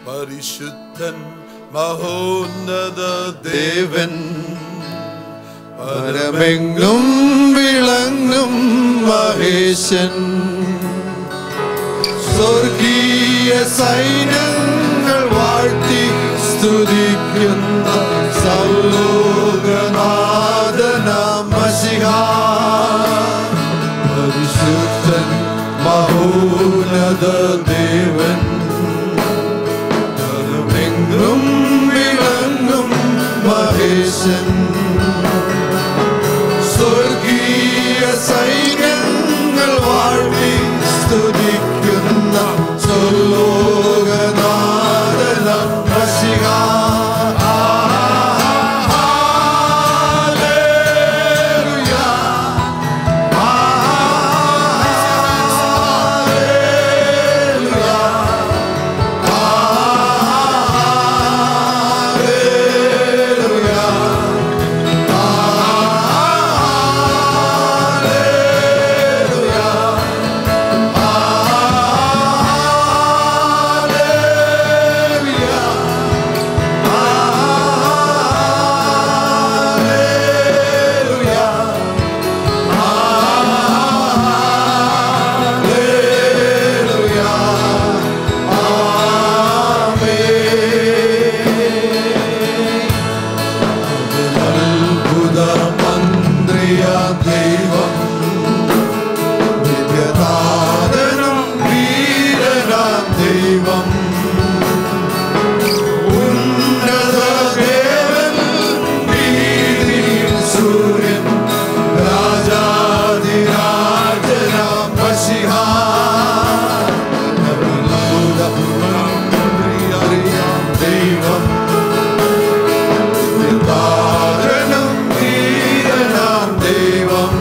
പരിശുദ്ധൻ മഹോന്നത ദേവൻ പരമെങ്ങും വിളങ്ങും മഹേശൻ സ്വർഗീയ സൈന്യങ്ങൾ വാഴ്ത്തി സ്തുതിക്കുന്ന സർലോകനാഥനമശിഹ പരിശുദ്ധൻ മഹോന്നത ദേവൻ പരമെങ്ങും വിളങ്ങും മഹേശൻ സ്വർഗീയ സൈന്യങ്ങൾ വാഴ്ത്തി സ്തുതിക്കുന്ന സ്വർലോകനാഥനം മഷിക അത്ഭുത മന്ത്രിയ ദൈവം നിത്യനാഥനും വീരനാം ദൈവം ഉന്നത ദേവൻ നീതിയും സൂര്യൻ രാജാതിരാജനാം മഷിഹ അത്ഭുത മന്ത്രിയ ദൈവം നിത്യനാഥനും വീരനാം ദൈവം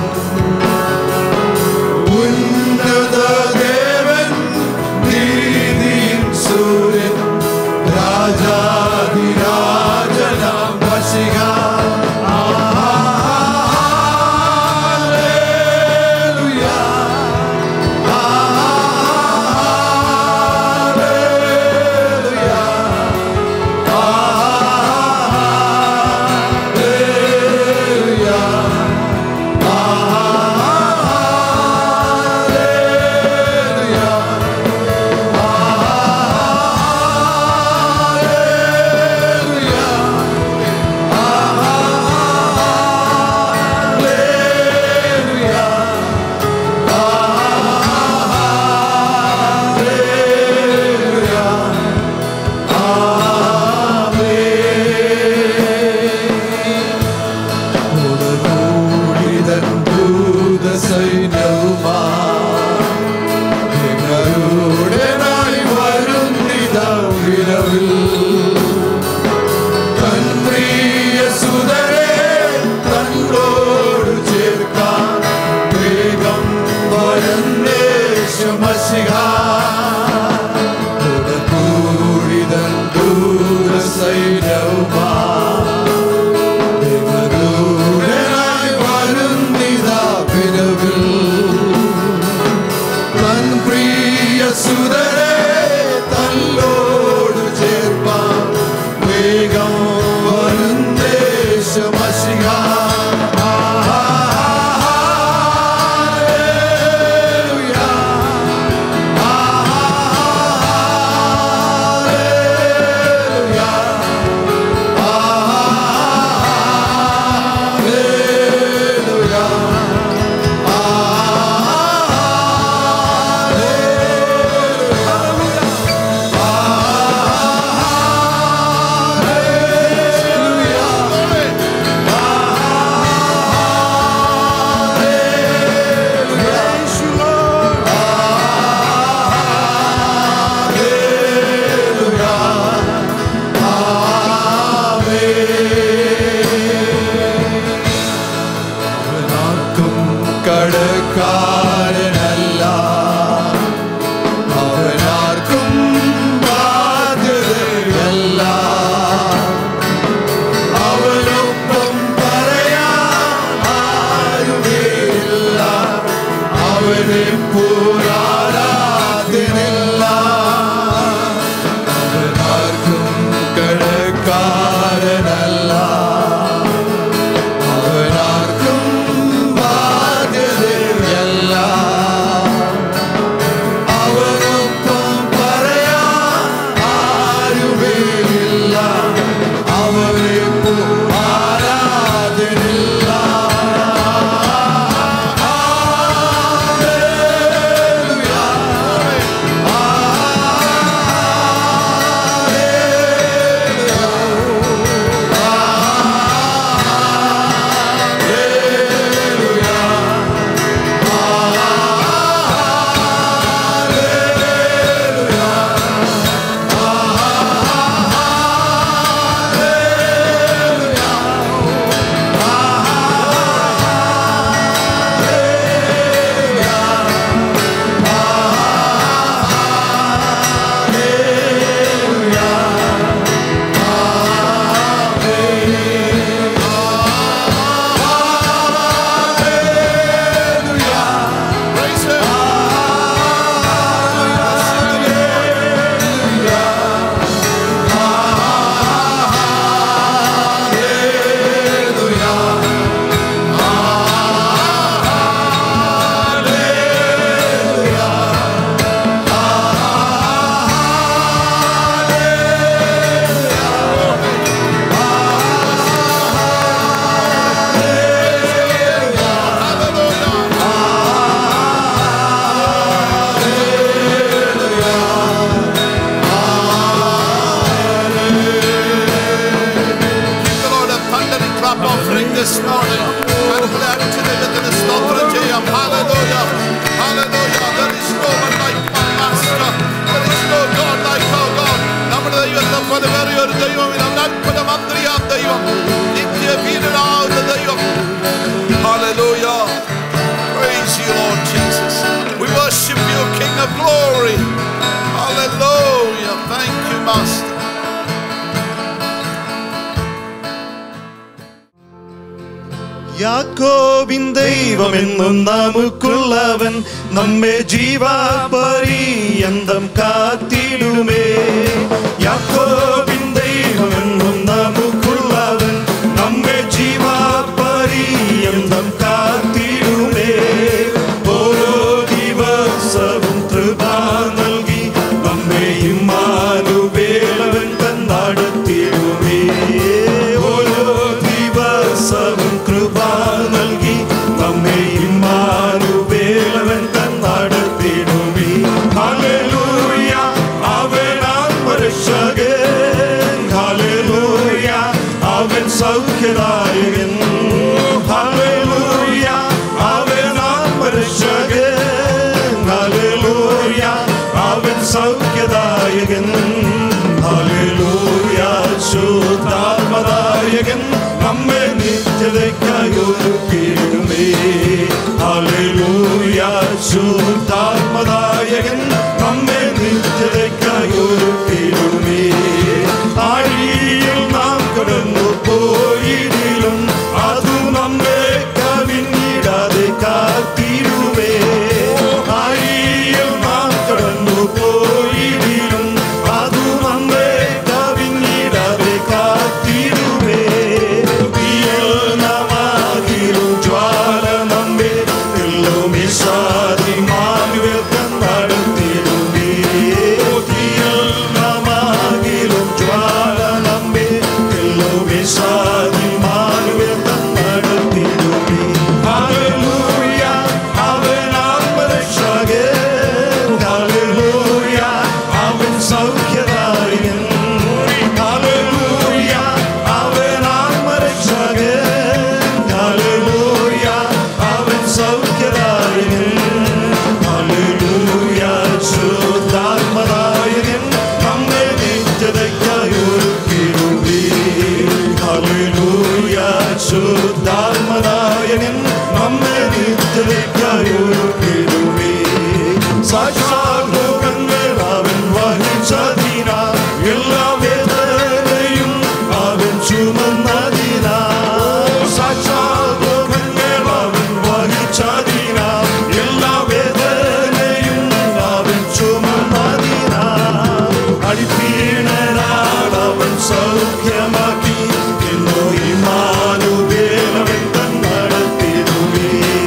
ഉന്നത ദേവൻ നീതിയും സു കൊലവേറിയ ഒരു ദൈവമില്ല അവൻ അത്ഭുത മന്ത്രിയാം ദൈവം നിത്യവീരനാവുന്ന ദൈവം Hallelujah. Praise you, Lord Jesus. We worship you, King of glory. Hallelujah. Thank you, Master. യാക്കോബിൻ ദൈവമെന്നും നമുക്കുള്ളവൻ നമ്മെ ജീവാപര്യന്തം കാത്തിടുമേ യാക്കോബിൻ ദൈവമെന്നും നമുക്കുള്ളവൻ നമ്മെ ജീവാപര്യന്തം കാത്തിടുമേ ഓരോ ദിവസവും കൃപ നൽകി നമ്മെ ഇമ്മാനുവേലവൻ തന്നടത്തിടുമേ ഓരോ ദിവസവും കൃപ നൽകി നമ്മെ ഇമ്മാനുവേലവൻ തന്നടത്തിടുമേ ഹല്ലേലൂയ അവനാൻ രക്ഷകൻ ഹല്ലേലൂയ അവൻ സൗഖ്യദായകൻ ഹല്ലേലൂയ അവനാൻ രക്ഷകൻ ഹല്ലേലൂയ അവൻ സൗഖ്യദായകൻ ഹല്ലേലൂയ ശുദ്ധാത്മദായകൻ നമ്മെ നിത്യതയ്ക്കായി ഒരുക്കിയിടുമേ ഹല്ലേലൂയ ശുദ്ധാത്മദായകൻ നമ്മെ നിത്യതയ്ക്കായി ഒരുക്കിയിടുമേ ആഴിയിൽ നാം കടന്നു പോയിടിലും അതു നമ്മെ കവിഞ്ഞിടാതെ കാത്തിടുമേ ആഴിയിൽ നാം കടന്നു പോയിടിലും അതു നമ്മെ കവിഞ്ഞിടാതെ കാത്തിടുമേ തീയൽ നമാകിലും ജ്വാല നമ്മെ എല്ലും ഇസാദി മാനുവൽ കണ്ണടത്തിടുമേ തീയൽ നമാകിലും ജ്വാല നമ്മെ എല്ലും ഇസാദി മാനുവൽ കണ്ണടത്തിടുമേ ഹല്ലേലൂയ അവനാം രക്ഷകൻ ഹല്ലേലൂയ അവൻ സൗഖ്യദായകൻ ഹല്ലേലൂയ അവനാം രക്ഷകൻ ഹല്ലേലൂയ അവൻ സൗഖ്യദായകൻ ഹല്ലേലൂയ ശുദ്ധാത്മദായകൻ നമ്മെ നിത്യതയ്ക്കായി ഒരുക്കിയിടുമേ ഹല്ലേലൂയ ശുദ്ധാത്മദായകൻ നമ്മെ നിത്യതയ്ക്കായി ഒരുക്കിയിടുമേ സാക്ഷാൽ ലോകങ്ങൾ അവൻ വഹിച്ചതിനാ എല്ലാ വേദനയും അവൻ ചുമന്നതിനാ സാക്ഷാൽ ലോകങ്ങൾ അവൻ വഹിച്ചതിനാ എല്ലാ വേദനയും അവൻ ചുമന്നതിനാ അടിപ്പീണനാൾ അവൻ സൗഖ്യമാക്കി എന്നോ ഇമാനുവേലവൻ തന്നടത്തിടുമേ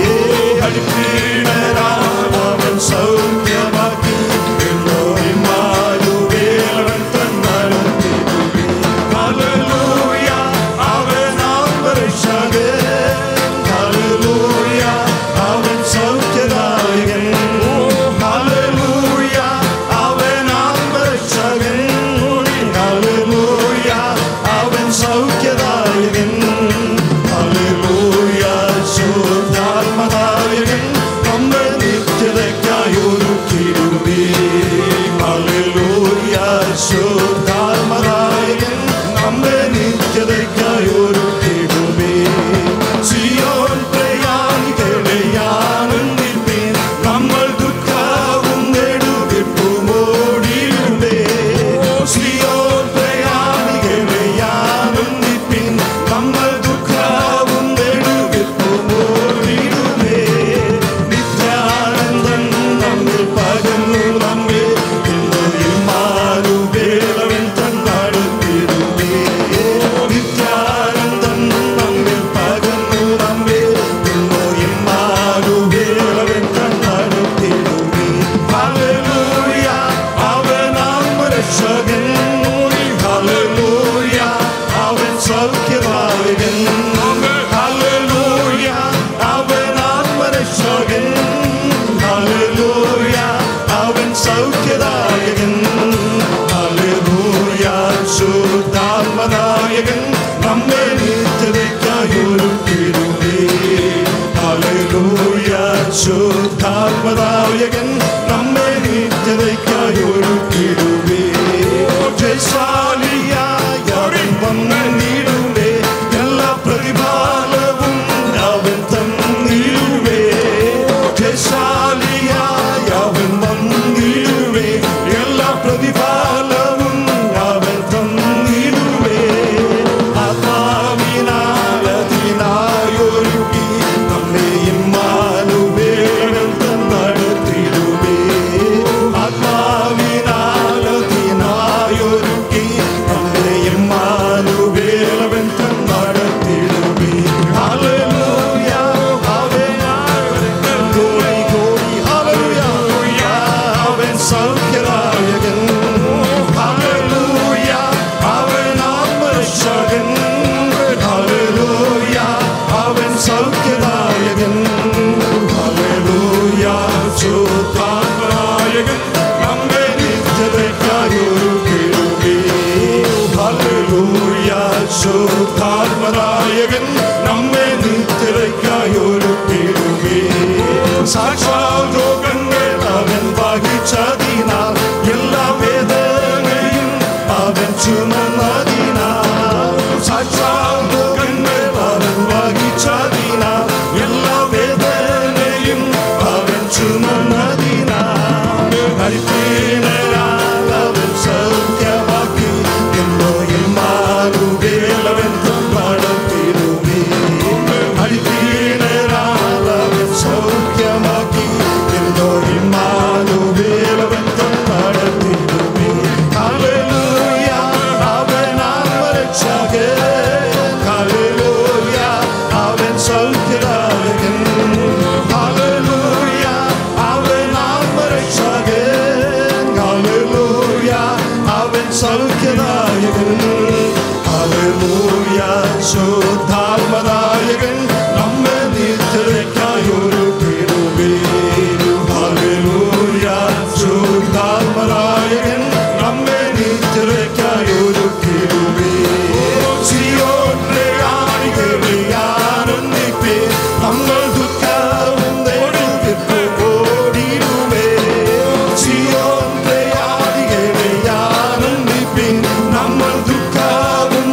അടിപ്പീണനാൾ അവൻ സൗഖ്യമാക്കി എന്നോ ഇമാനുവേലവൻ തന്നടത്തിടുമേ ഹല്ലേലൂയ അവനാം രക്ഷകൻ ഹല്ലേലൂയ അവൻ സൗഖ്യദായകൻ ഹല്ലേലൂയ അവനാം രക്ഷകൻ ഹല്ലേലൂയ അവൻ സൗഖ്യദായകൻ ഹല്ലേലൂയ ശുദ്ധാത്മദായകൻ നമ്മെ നിത്യതയ്ക്കായി ഒരുക്കിയിടുമേ ഹല്ലേലൂയ ശുദ്ധാത്മദായകൻ നമ്മെ നിത്യതയ്ക്കായി ഒരുക്കിയിടുമേ സിയോൻ പ്രയാണികളെ ആനന്ദിപ്പീൻ നമ്മൾ ദുഃഖവും നെടുവിപ്പും ഓടിയിടുമേ സിയോൻ പ്രയാണികളെ ആനന്ദിപ്പീൻ നമ്മൾ ദുഃഖവും നെടുവിപ്പും ഓടിയിടുമേ നിത്യാനന്ദൻ നമ്മിൽ പകർന്നു നമ്മെ ഇന്നു ഇമ്മാനുവേലവൻ തന്നടുത്തിടുമേ നിത്യാനന്ദൻ നമ്മിൽ പകർന്നു നമ്മെ ഇന്നു ഇമ്മാനുവേലവൻ തന്നടുത്തിടുമേ ഹല്ലേലൂയ അവനാം രക്ഷകൻ ഹല്ലേലൂയ അവൻ സൗഖ്യദായകൻ ഹല്ലേലൂയ അവനാം രക്ഷകൻ ഹല്ലേലൂയ അവൻ സൗഖ്യദായകൻ ഹല്ലേലൂയ ശുദ്ധാത്മദായകൻ നമ്മെ നിത്യതയ്ക്കായി ഒരുക്കിയിടുമേ ഹല്ലേലൂയ ശുദ്ധാത്മദായകൻ നമ്മെ നിത്യതയ്ക്കായി ഒരുക്കിയിടുമേ ശുദ്ധാത്മനായകൻ നമ്മെ നിത്യതയ്ക്കായി ഒരുക്കിടുമേ സാക്ഷാൽ രോഗങ്ങൾ അവൻ വഹിച്ചതിനാൽ എല്ലാ വേദനയും അവൻ ചുമന്നതിനാൽ സാക്ഷാൽ രോഗങ്ങൾ അവൻ വഹിച്ചതിനാൽ എല്ലാ വേദനയും അവൻ ചുമന്നതിനാൽ അരിപ്പീണരാൽ അവൻ സൗഖ്യമാക്കി എന്നോ ഇമ്മാനുവേലവൻ നടത്തിടുമേ അരിപ്പീണരാൽ അവൻ സൗഖ്യമാക്കി എന്നോ ഇമ്മാനുവേലവൻ നടത്തിടുമേ ഹല്ലേലൂയ അവൻ ആത്മരക്ഷകൻ ഹല്ലേലൂയ അവൻ സൗഖ്യദായകൻ ഹല്ലേലൂയ അവൻ ആത്മരക്ഷകൻ ഹല്ലേലൂയ അവൻ സൗഖ്യദായകൻ ഹല്ലേലൂയ ശുദ്ധാത്മദായകൻ നമ്മെ നിത്യതയ്ക്കായി ഒരുക്കിടുമേ ഹല്ലേലൂയ ശുദ്ധാത്മദായകൻ നമ്മെ നിത്യതയ്ക്കായി ഒരുക്കിടുമേ സിയോന്റെ ആണികളെ ആനന്ദിപ്പേ നമ്മൾ ദുഃഖവും ഓടിടുമേ സിയോന്റെ ആണികളെ ആനന്ദിപ്പേ നമ്മൾ ദുഃഖവും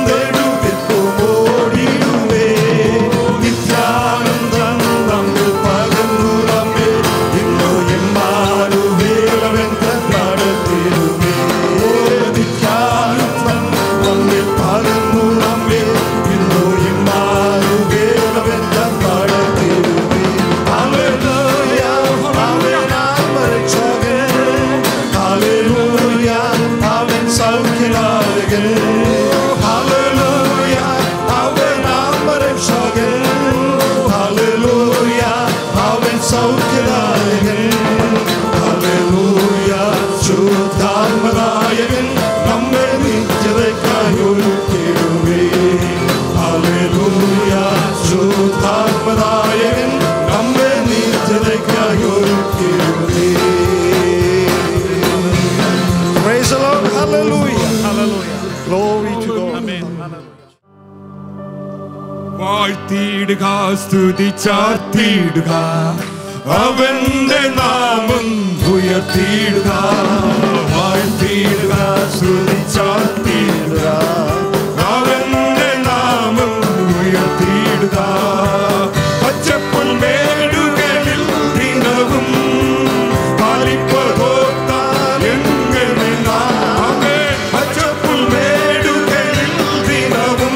ഓടിടുമേ നിത്യാനന്ദം നമ്മൾ പകർന്നു നമ്മെ ഇന്നോ എമ്മാനുവേലവൻ നടത്തിടുമേ നിത്യാനന്ദം നമ്മെ പകർന്നു നമ്മെ ഇന്നോ എമ്മാനുവേലവൻ നടത്തിടുമേ ഹല്ലേലൂയ അവൻ ആത്മരക്ഷകൻ ഹല്ലേലൂയ അവൻ സൗഖ്യദായകൻ ഹല്ലേലൂയ അവൻ ആത്മരക്ഷകൻ ഹല്ലേലൂയ അവൻ സൗഖ്യദായകൻ ഹല്ലേലൂയ ശുദ്ധാത്മദായകൻ നമ്മെ നിത്യതയ്ക്കായി ഒരുക്കിടുമേ ഹല്ലേലൂയ ശുദ്ധാത്മദായകൻ നമ്മെ നിത്യതയ്ക്കായി ഒരുക്കിടുമേ Praise the Lord. Hallelujah. Hallelujah. Glory to God. വാഴ്ത്തിയിടുക സ്തുതിച്ചാർത്തിയിടുക അവന്റെ നാമം ഉയർത്തിയിടുക വാഴ്ത്തിയിടുക സ്തുതിച്ചാർത്തിയിടുക അവന്റെ നാമം ഉയർത്തിയിടുക പച്ചപ്പുൽ മേടുകളിൽ ദിനവും പാലിപ്പതോത്താൽ എങ്ങനെ നാമേ പച്ചപ്പുൽ മേടുകളിൽ ദിനവും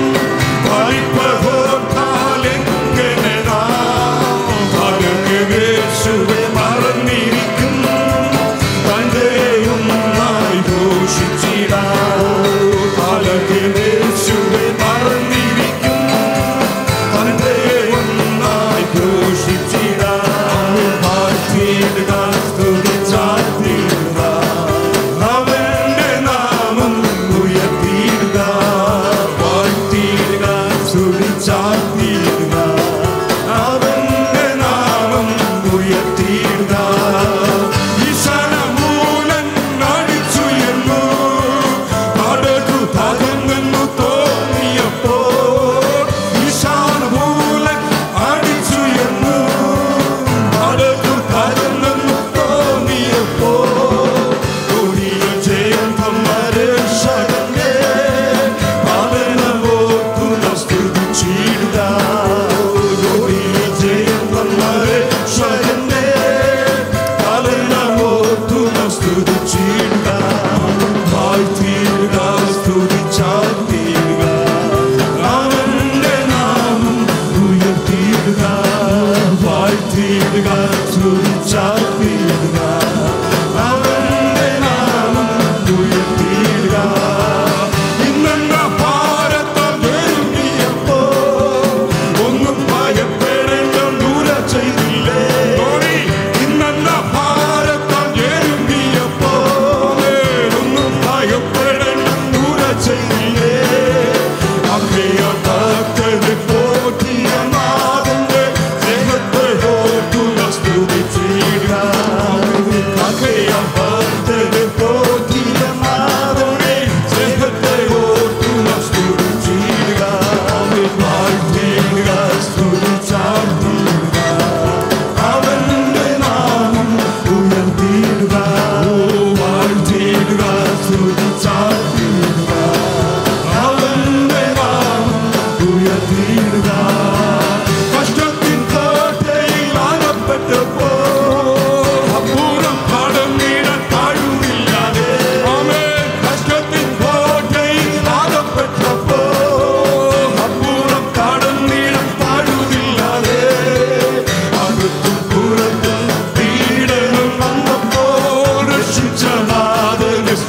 യേശുവെ മറന്നിരിക്കും തന്റെ ഒന്നായി ഘോഷിച്ചിടാം യേശുവെ മറന്നിരിക്കും തന്റെ ഒന്നായി ഘോഷിച്ചിടാം വാഴ്ത്തിയിടുക സ്തുതിച്ചാർത്തിയിടുക അവന്റെ നാമം ഉയർത്തിയിടുക വാഴ്ത്തിയിടുക സ്തുതിച്ചാർത്തിയിടുക അവന്റെ നാമം ഉയർത്തിയിടുക ഈശാനമൂലൻ അടിച്ചുയർന്നു അടകു തകർന്നു തോന്നിയപ്പോ ഈശാനമൂലൻ അടിച്ചുയർന്നു അടകു തകർന്നു തോന്നിയപ്പോ കൊടിയ ജയം തമ്മരക്ഷകന്റെ പാലനമോർക്കുന്ന സ്തുതിച്ചിടുക കൊടിയ ജയം തമ്മരക്ഷകന്റെ പാലനമോർക്കുന്ന സ്തുതിച്ചിടുക വാഴ്ത്തിയിടുക സ്തുതിച്ചാർത്തിയിടുക അവന്റെ നാമം ഉയർത്തിയിടുക വാഴ്ത്തിയിടുക സ്തുതിച്ചാർത്തിയിടുക അവന്റെ നാമം ഉയർത്തിയിടുക ഇന്നെന്ന ഭാരതം ഒരുങ്ങിയപ്പോ ഒന്നും ഭയപ്പെടേണ്ട ദൂര ചെയ്തില്ലേ ഇന്നെന്ന ഭാരതം ഒരുങ്ങിയപ്പോ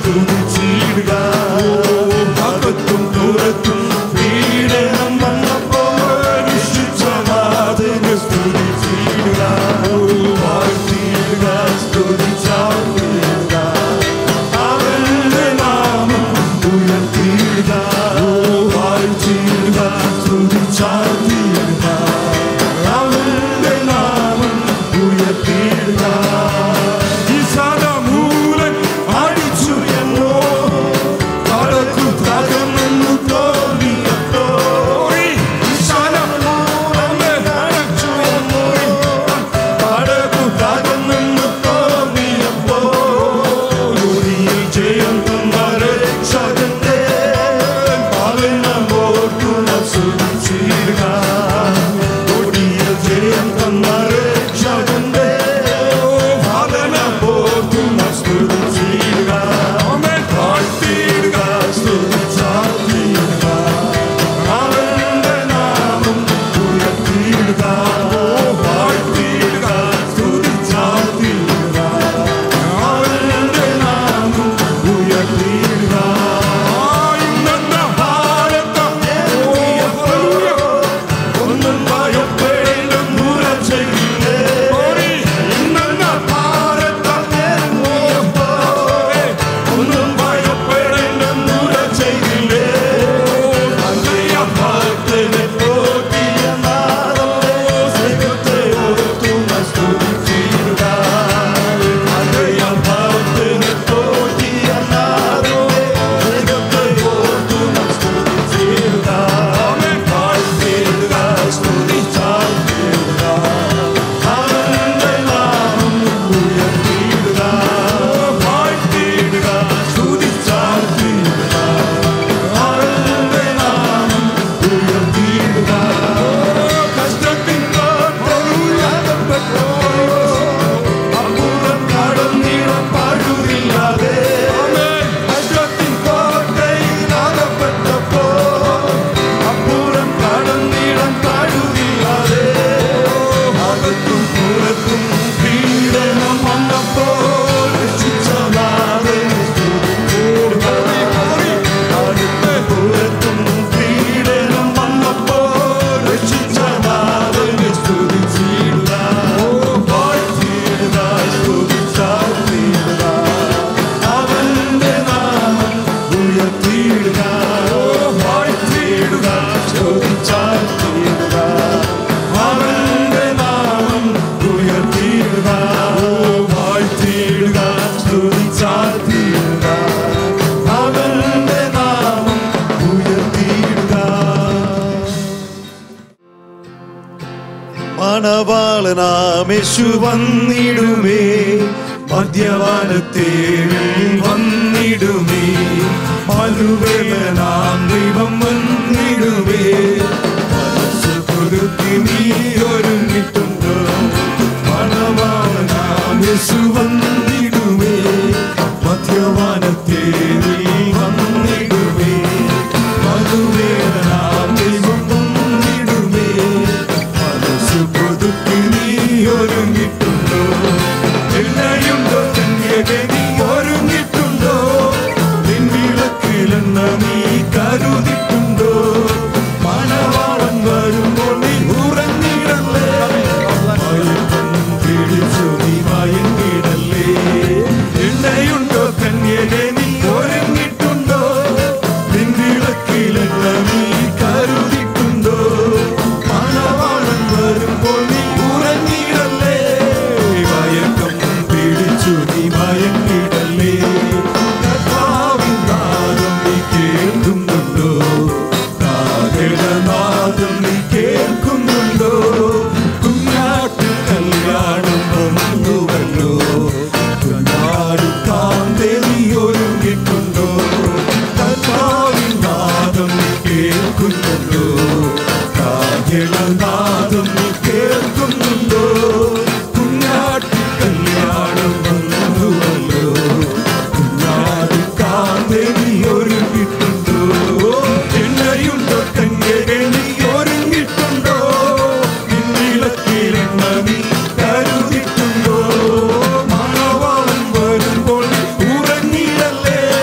സ്തുതിച്ചിടുക അകത്തും ദൂരത്തും പീഡനം വന്നപ്പോൾ വിശുദ്ധനാഥനെ സ്തുതിച്ചിടുക വാഴ്ത്തിയിടുക സ്തുതിച്ചാടുക അവന്റെ നാമം ഉയർത്തിയിടുക വാഴ്ത്തിയിടുക സ്തുതിച്ചാടുക അവന്റെ നാമം ഉയർത്തിയിടുക ഈ സദമൂലൻ അടിച്ചു എന്നോ കടക്കു തകർന്നു തോന്നിയപ്പോ ഈ സദമൂലൻ അടിച്ചു എന്നോ കടക്കു തകർന്നു തോന്നിയപ്പോ ഉരിയിൽ ജയം തന്ന രക്ഷകന്റെ പാലനമോർത്തുള്ള സുരക്ഷിത ഒടിയിൽ ജയം തന്ന രക്ഷകന്റെ പാലനമോർത്തുള്ള സുരക്ഷിത പാട്ടിടുക സ്തുതിച്ചാടുക അവന്റെ നാമം ഉയർത്തിയിടുക പാട്ടിടുക സ്തുതിച്ചാടുക അവന്റെ നാമം ഉയർത്തിയിടുക ഇന്നെന്ന ഭാരതം ഒന്നും ഭയപ്പെടേണ്ടും ദൂര ചെയ്യില്ലേ ഇന്നെന്ന ഭാരതം ഒന്നും ഭയപ്പെടേണ്ടും ദൂര ചെയ്യില്ലേ അങ്ങയ ഭക്തനെ പോറ്റിയ നാദമേ സ്നേഹത്തെ ഓർത്തുന്ന സ്തുതിച്ചിടുക അങ്ങയ ഭക്തനെ പോറ്റിയ നാദമേ സ്നേഹത്തെ ഓർത്തുന്ന സ്തുതിച്ചിടുക പാഴ്ത്തിടുക സ്തുതിച്ചാടുക അവന്റെ നാമം ഉയർത്തിയിടുക പാഴ്ത്തിടുക സ്തുതിച്ചാടുക അവന്റെ നാമം ഉയർത്തിയിടുക കഷ്ടത്തിൻ കോട്ടയിലകപ്പെട്ടോ അപ്പുറം കടന്നിടം പാടുന്നില്ലാതെ കഷ്ടത്തിൻ കോട്ടയിലകപ്പെട്ടപ്പോ അപ്പുറം കടന്നിടം പാടുന്നില്ലാതെ അകത്തും പുറത്തും പീഡനം വന്നപ്പോൾ രക്ഷിച്ചതാതെ അടുത്ത പുറത്തും പീഡനം വന്നപ്പോൾ രക്ഷിച്ചതാതെ സ്തുതിച്ചിടുക വാഴ്ത്തിയിടുക സ്തുതിച്ചാടുക അവന്റെ നാമം ഉയർത്തിയിടുക വാഴ്ത്തിയിടുക സ്തുതിച്ചാടുക അവന്റെ നാമം ഉയർത്തിയിടുക വാഴ്ത്തിയിടുക സ്തുതിച്ചാടുക അവന്റെ നാമം ഉയർത്തിയിടുക മണവാളനാമേശു വന്നിടുമേ മദ്യപാനത്തേരിൽ വന്നിടുമേ മലുവേലനാം ദൈവം വന്നിടുമേ മനസ്സ് പുതുക്കി നീ ഒരുങ്ങിട്ടുണ്ടോ മണവാളനാം യേശു വന്നിടുമേ മദ്യപാനത്തേരിൽ വന്നിടുമേ മധുവേദനാം ദൈവം വന്നിടുമേ മനസ്സ് പുതുക്കി നീ ഒരുങ്ങിട്ടുണ്ടോ എണ്ണയുണ്ടോ കന്യകെ നീ ഒരുങ്ങിട്ടുണ്ടോ നിൻവിളക്കിലെണ്ണ നീ കരുതിട്ടുണ്ടോ മണവാളൻ വരുമ്പോൾ നീ ഉറങ്ങിടല്ലേ മയക്കം പിടിച്ചു നീ മയങ്ങിടല്ലേ എണ്ണയുണ്ടോ കന്യകെ നീ ഒരുങ്ങിട്ടുണ്ടോ നിൻവിളക്കിലെണ്ണ നീ കരുതിട്ടുണ്ടോ മണവാളൻ വരുമ്പോൾ നീ ഉറങ്ങിടല്ലേ മയക്കം പിടിച്ചു നീ മയങ്ങിടല്ലേ കർത്താവിൻ നാദം നീ കേൾക്കുന്നുണ്ടോ കാഹളനാദം നീ കേൾക്കുന്നുണ്ടോ കുഞ്ഞാട്ട് കല്യാണം വന്നുവല്ലോ കുഞ്ഞാട് കാന്തേ നീ ഒരുങ്ങിട്ടുണ്ടോ കർത്താവിൻ നാദം നീ കേൾക്കുന്നുണ്ടോ കാഹളനാദം നീ കേൾക്കുന്നുണ്ടോ കുഞ്ഞാട്ട് കല്യാണം വന്നുവല്ലോ കുഞ്ഞാട് കാന്തേ നീ ഒരുങ്ങിട്ടുണ്ടോ എണ്ണയുണ്ടോ കന്യകെ നീ ഒരുങ്ങിട്ടുണ്ടോ നിന്നിളക്കിലെണ്ണ നീ കരുതിട്ടുണ്ടോ മണവാളൻ വരുമ്പോൾ നീ ഉറങ്ങിയല്ലേ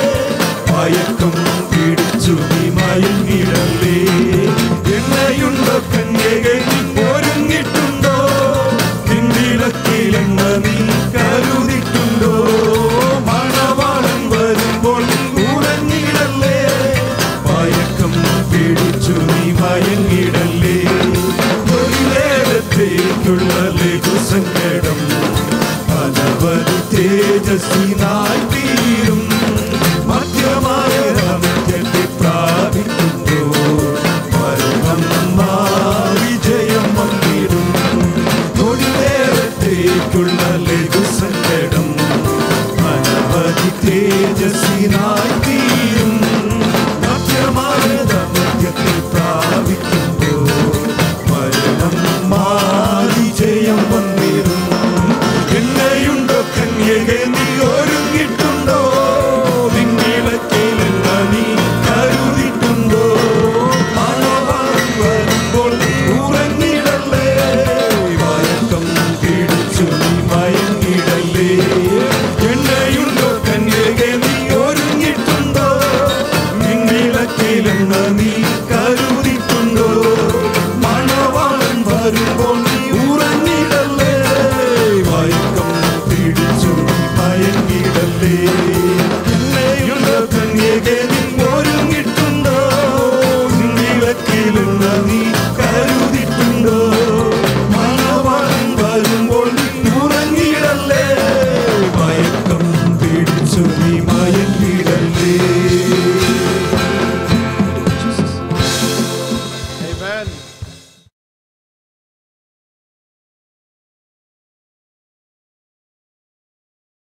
നീ